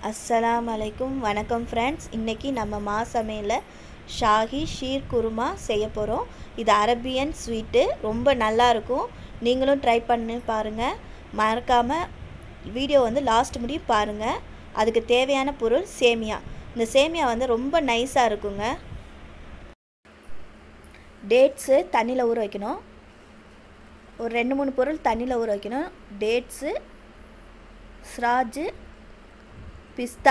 அஸ்ஸலாம் அலைக்கும் வணக்கம் ஃப்ரெண்ட்ஸ் இன்றைக்கி நம்ம மா சமையலில் ஷாஹி ஷீர் குருமா செய்ய போகிறோம் இது அரபியன் ஸ்வீட்டு ரொம்ப நல்லா இருக்கும் நீங்களும் ட்ரை பண்ணி பாருங்கள் மறக்காமல் வீடியோ வந்து லாஸ்ட் முடியும் பாருங்கள் அதுக்கு தேவையான பொருள் சேமியா இந்த சேமியா வந்து ரொம்ப நைஸாக இருக்குங்க டேட்ஸு தண்ணியில் ஊற வைக்கணும் ஒரு ரெண்டு மூணு பொருள் தண்ணியில் ஊற வைக்கணும் டேட்ஸு ஸ்ராஜு பிஸ்தா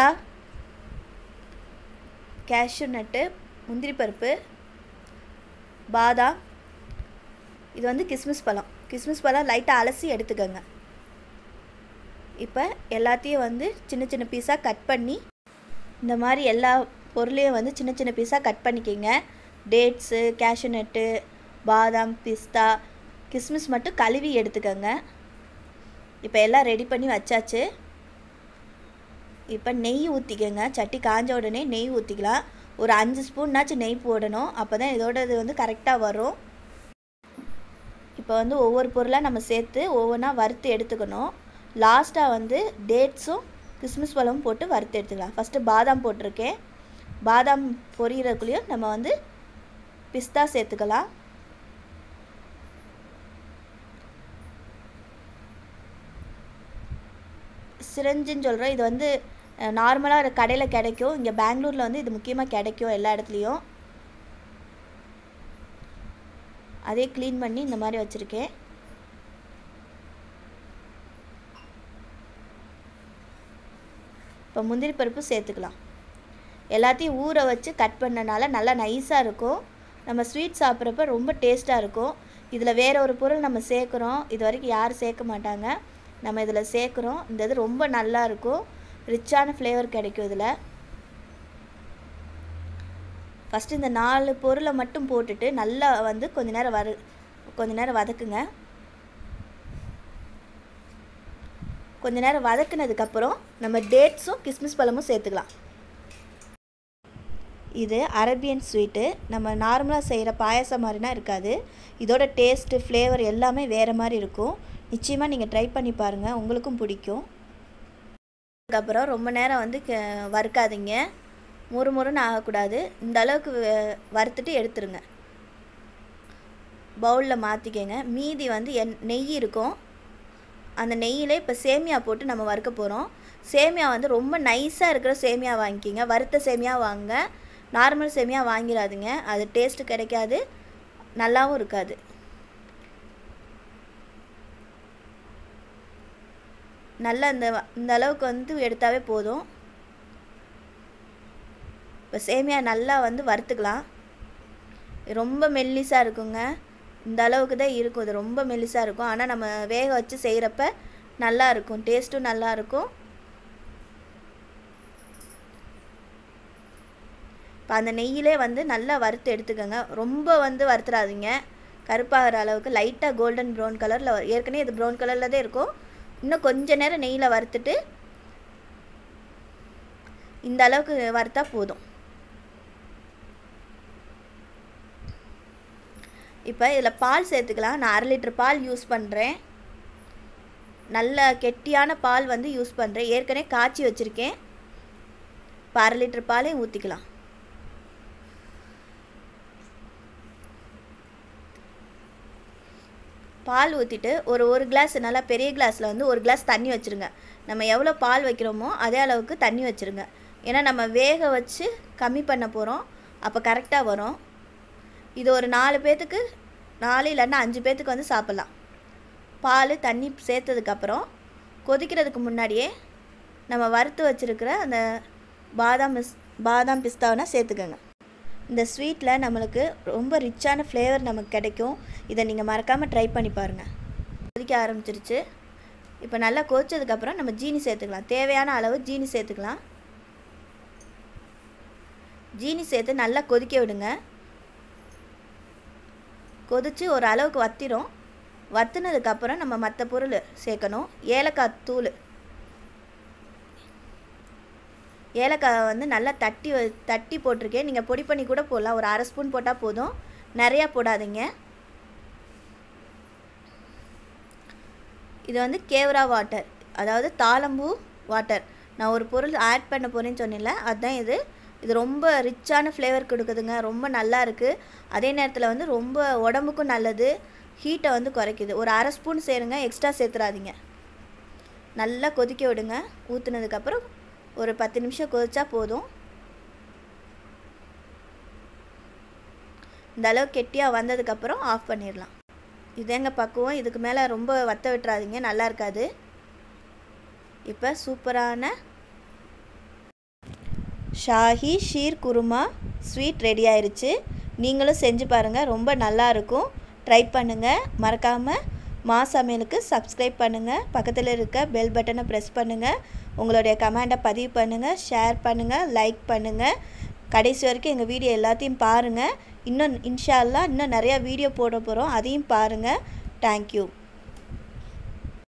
கேஷ்யூ நட்டு முந்திரி பருப்பு பாதாம் இது வந்து கிஸ்மிஸ் பழம் கிஸ்மிஸ் பழம் லைட்டாக அலசி எடுத்துக்கோங்க இப்போ எல்லாத்தையும் வந்து சின்ன சின்ன பீஸாக கட் பண்ணி இந்த மாதிரி எல்லா பொருளையும் வந்து சின்ன சின்ன பீஸாக கட் பண்ணிக்கிங்க டேட்ஸு கேஷ்யூ நட்டு பாதாம் பிஸ்தா கிஸ்மிஸ் மட்டும் கழுவி எடுத்துக்கோங்க இப்போ எல்லாம் ரெடி பண்ணி வச்சாச்சு இப்போ நெய் ஊற்றிக்கங்க சட்டி காஞ்ச உடனே நெய் ஊற்றிக்கலாம் ஒரு அஞ்சு ஸ்பூன்னாச்சும் நெய் போடணும் அப்போ தான் இதோட இது வந்து கரெக்டாக வரும் இப்போ வந்து ஒவ்வொரு பொருளாக நம்ம சேர்த்து ஒவ்வொன்றா வறுத்து எடுத்துக்கணும் லாஸ்ட்டாக வந்து டேட்ஸும் கிஸ்மிஸ் பழமும் போட்டு வறுத்து எடுத்துக்கலாம் ஃபஸ்ட்டு பாதாம் போட்டிருக்கேன் பாதாம் பொரியிறதுக்குள்ளேயும் நம்ம வந்து பிஸ்தா சேர்த்துக்கலாம் சிரஞ்சுன்னு சொல்கிறோம் இது வந்து நார்மலாக கடையில் கிடைக்கும் இங்கே பெங்களூரில் வந்து இது முக்கியமாக கிடைக்கும் எல்லா இடத்துலையும் அதே க்ளீன் பண்ணி இந்த மாதிரி வச்சுருக்கேன் இப்போ முந்திரி பருப்பு சேர்த்துக்கலாம் எல்லாத்தையும் ஊற வச்சு கட் பண்ணனால நல்லா நைஸாக இருக்கும் நம்ம ஸ்வீட் சாப்பிட்றப்ப ரொம்ப டேஸ்ட்டாக இருக்கும் இதில் வேறு ஒரு பொருள் நம்ம சேர்க்குறோம் இது வரைக்கும் யாரும் சேர்க்க மாட்டாங்க நம்ம இதில் சேர்க்குறோம் இந்த இது ரொம்ப நல்லா இருக்கும் ரிச்சான ஃப்ளேவர் கிடைக்கும் இதில் ஃபஸ்ட்டு இந்த நாலு பொருளை மட்டும் போட்டுட்டு நல்லா வந்து கொஞ்ச நேரம் வறு கொஞ்ச நேரம் வதக்குங்க கொஞ்ச நேரம் வதக்குனதுக்கப்புறம் நம்ம டேட்ஸும் கிஸ்மிஸ் பழமும் சேர்த்துக்கலாம் இது அரபியன் ஸ்வீட்டு நம்ம நார்மலாக செய்கிற பாயசம் மாதிரினா இருக்காது இதோட டேஸ்ட்டு ஃப்ளேவர் எல்லாமே வேறு மாதிரி இருக்கும் நிச்சயமாக நீங்கள் ட்ரை பண்ணி பாருங்கள் உங்களுக்கும் பிடிக்கும் அதுக்கப்புறம் ரொம்ப நேரம் வந்து வறுக்காதீங்க முறு முறுன்னு ஆகக்கூடாது இந்த அளவுக்கு வறுத்துட்டு எடுத்துருங்க பவுலில் மாற்றிக்கங்க மீதி வந்து என் நெய் இருக்கும் அந்த நெய்யில் இப்போ சேமியா போட்டு நம்ம வறுக்க போகிறோம் சேமியா வந்து ரொம்ப நைஸாக இருக்கிற சேமியா வாங்கிக்கிங்க வறுத்த சேமியா வாங்க நார்மல் சேமியா வாங்கிடாதுங்க அது டேஸ்ட்டு கிடைக்காது நல்லாவும் இருக்காது நல்லா இந்த இந்த அளவுக்கு வந்து எடுத்தாவே போதும் இப்போ சேமியா நல்லா வந்து வறுத்துக்கலாம் ரொம்ப மெல்லிஸாக இருக்குங்க இந்த அளவுக்கு தான் இருக்கும் இது ரொம்ப மெல்லிஸாக இருக்கும் ஆனால் நம்ம வேக வச்சு செய்கிறப்ப நல்லா இருக்கும் டேஸ்ட்டும் நல்லா இருக்கும் இப்போ அந்த நெய்யிலே வந்து நல்லா வறுத்து எடுத்துக்கோங்க ரொம்ப வந்து வறுத்துறாதீங்க கருப்பாகிற அளவுக்கு லைட்டாக கோல்டன் ப்ரௌன் கலரில் ஏற்கனவே இது ப்ரௌன் கலரில் தான் இருக்கும் இன்னும் கொஞ்ச நேரம் நெய்யில் வறுத்துட்டு இந்த அளவுக்கு வறுத்தா போதும் இப்போ இதில் பால் சேர்த்துக்கலாம் நான் அரை லிட்டர் பால் யூஸ் பண்ணுறேன் நல்ல கெட்டியான பால் வந்து யூஸ் பண்ணுறேன் ஏற்கனவே காய்ச்சி வச்சுருக்கேன் இப்போ அரை லிட்டர் பாலையும் ஊற்றிக்கலாம் பால் ஊற்றிட்டு ஒரு ஒரு கிளாஸ் நல்லா பெரிய கிளாஸில் வந்து ஒரு கிளாஸ் தண்ணி வச்சுருங்க நம்ம எவ்வளோ பால் வைக்கிறோமோ அதே அளவுக்கு தண்ணி வச்சுருங்க ஏன்னா நம்ம வேக வச்சு கம்மி பண்ண போகிறோம் அப்போ கரெக்டாக வரும் இது ஒரு நாலு பேர்த்துக்கு நாலு இல்லைன்னா அஞ்சு பேர்த்துக்கு வந்து சாப்பிட்லாம் பால் தண்ணி சேர்த்ததுக்கப்புறம் கொதிக்கிறதுக்கு முன்னாடியே நம்ம வறுத்து வச்சுருக்கிற அந்த பாதாம் மிஸ் பாதாம் பிஸ்தாவனா சேர்த்துக்கோங்க இந்த ஸ்வீட்டில் நம்மளுக்கு ரொம்ப ரிச்சான ஃப்ளேவர் நமக்கு கிடைக்கும் இதை நீங்கள் மறக்காமல் ட்ரை பண்ணி பாருங்கள் கொதிக்க ஆரம்பிச்சிருச்சு இப்போ நல்லா கொதிச்சதுக்கப்புறம் நம்ம ஜீனி சேர்த்துக்கலாம் தேவையான அளவு ஜீனி சேர்த்துக்கலாம் ஜீனி சேர்த்து நல்லா கொதிக்க விடுங்க கொதித்து ஒரு அளவுக்கு வத்திரும் வத்துனதுக்கப்புறம் நம்ம மற்ற பொருள் சேர்க்கணும் ஏலக்காய் தூள் ஏலக்காய் வந்து நல்லா தட்டி தட்டி போட்டிருக்கேன் நீங்கள் பொடி பண்ணி கூட போடலாம் ஒரு அரை ஸ்பூன் போட்டால் போதும் நிறையா போடாதீங்க இது வந்து கேவரா வாட்டர் அதாவது தாளம்பூ வாட்டர் நான் ஒரு பொருள் ஆட் பண்ண போகிறேன்னு சொன்னேன்ல அதுதான் இது இது ரொம்ப ரிச்சான ஃப்ளேவர் கொடுக்குதுங்க ரொம்ப நல்லா இருக்குது அதே நேரத்தில் வந்து ரொம்ப உடம்புக்கும் நல்லது ஹீட்டை வந்து குறைக்குது ஒரு அரை ஸ்பூன் சேருங்க எக்ஸ்ட்ரா சேர்த்துறாதீங்க நல்லா கொதிக்க விடுங்க ஊற்றுனதுக்கப்புறம் ஒரு பத்து நிமிஷம் கொதிச்சா போதும் இந்த அளவு கெட்டியாக வந்ததுக்கப்புறம் ஆஃப் பண்ணிடலாம் இதேங்க பக்குவம் இதுக்கு மேலே ரொம்ப வத்த விட்டுறாதீங்க நல்லா இருக்காது இப்போ சூப்பரான ஷாஹி ஷீர் குருமா ஸ்வீட் ரெடி ஆயிருச்சு நீங்களும் செஞ்சு பாருங்கள் ரொம்ப நல்லா இருக்கும் ட்ரை பண்ணுங்கள் மறக்காமல் மா சமையலுக்கு சப்ஸ்கிரைப் பண்ணுங்கள் பக்கத்தில் இருக்க பெல் பட்டனை ப்ரெஸ் பண்ணுங்கள் உங்களுடைய கமெண்டை பதிவு பண்ணுங்கள் ஷேர் பண்ணுங்கள் லைக் பண்ணுங்கள் கடைசி வரைக்கும் எங்கள் வீடியோ எல்லாத்தையும் பாருங்கள் இன்னும் இன்ஷா அல்லாஹ் இன்னும் நிறையா வீடியோ போட போகிறோம் அதையும் பாருங்கள் தேங்க்யூ